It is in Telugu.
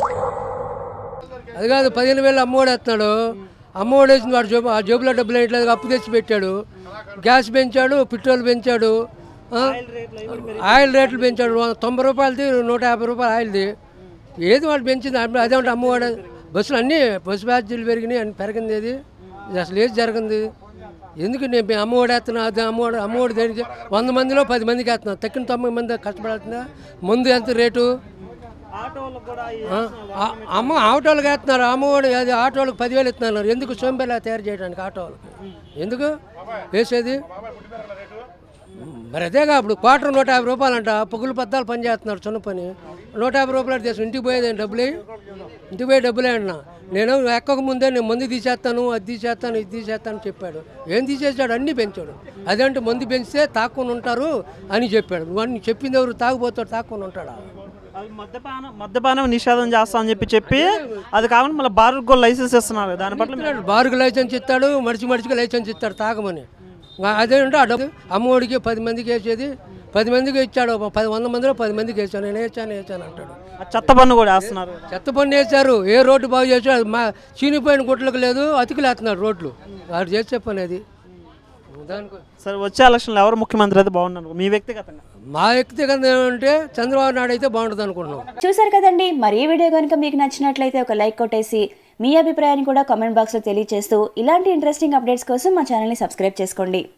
అది కాదు పదిహేను వేలు అమ్మఒడి వేస్తున్నాడు అమ్మఒడి వేసింది వాడు జేబు ఆ జేబులో డబ్బులు వేయట్లేదు అప్పు తెచ్చి పెట్టాడు గ్యాస్ పెంచాడు పెట్రోల్ పెంచాడు ఆ? ఆయిల్ రేట్లు పెంచాడు వ- తొంభై రూపాయలది నూట యాభై రూపాయలు ఆయిల్ది ఏది వాడు పెంచింది అప్పుడు అదేమంటే అమ్మఒడి బస్సులు అన్నీ బస్సు ఛార్జీలు పెరిగినాయి అన్ని పెరిగింది ఏది ఇది అసలు ఏది జరిగింది ఎందుకు నేను మీ అమ్మఒడి వేస్తున్నా అది అమ్మఒడి అమ్మఒడి దేనికి వంద మందిలో పది మందికి వేస్తున్నా తక్కిన తొంభై మంది కష్టపడుతుందా ముందు ఎంత రేటు ఆటోలకు కూడా ఈ ఆ, ఆ- అమ్మ ఆటోలకు వేస్తున్నారు అమ్మఒడి అది ఆటోలకు పదివేలు ఇస్తున్నారు ఎందుకు సోంబేలా తయారు చేయడానికి ఆటోలకు ఎందుకు వేసేది మరి అదేగా అప్పుడు క్వార్టర్ నూట యాభై రూపాయలంట పొగులు పద్దాలు పని చేస్తున్నారు చిన్న పని నూట యాభై రూపాయలు చేసి ఇంటికి పోయేది డబ్బులే ఇంటికి పోయి డబ్బులే అన్నా నేను ఎక్కక ముందే నేను మందు తీసేస్తాను అది తీసేస్తాను ఇది తీసేస్తాను అని చెప్పాడు ఏం తీసేసాడు అన్నీ పెంచాడు అదంటే మందు పెంచితే తాక్కుని ఉంటారు అని చెప్పాడు నువ్వు అన్ని చెప్పింది ఎవరు తాగుపోతాడు తాక్కుని ఉంటాడా అది మద్యపానం మద్యపానం నిషేధం చేస్తా అని చెప్పి చెప్పి అది కాకుండా మళ్ళీ బార్ కూడా లైసెన్స్ ఇస్తున్నారు దాని పట్ల మీరు- ఇస్తున్నాడు. బారుకు లైసెన్స్ ఇస్తాడు మడిచి మడిచికి లైసెన్స్ ఇస్తాడు తాగమని ఇంకా అదేంటే ఆ డబ్బు అమ్మఒడికి పది మందికి వేసేది పది మందికి ఇచ్చాడు ఒక పది వంద మందిలో పది మందికి వేసాను నేను వేసాను వేసాను అంటాడు ఆ చెత్త పన్ను కూడా వేస్తున్నారు చెత్త పన్ను వేశారు ఏ రోడ్డు బాగు చేసాడు అది మా చీనిపోయిన గుట్లకు లేదు అతికిలేస్తున్నాడు రోడ్లు వాడు చేసే పని అది దానికి సరే వచ్చే ఎలక్షన్లో ఎవరు ముఖ్యమంత్రి అయితే బాగున్నారు మీ వ్యక్తిగతంగా మా వ్యక్తిగత ఏమంటే చంద్రబాబు నాయుడు అయితే బాగుంటుంది అనుకుంటున్నాం చూసారు కదండి మరి ఈ వీడియో కనుక మీకు నచ్చినట్లయితే ఒక లైక్ కొట్టేసి మీ అభిప్రాయాన్ని కూడా కామెంట్ బాక్స్లో తెలియజేస్తూ ఇలాంటి ఇంట్రెస్టింగ్ అప్డేట్స్ కోసం మా ఛానల్ని సబ్స్క్రైబ్ చేసుకోండి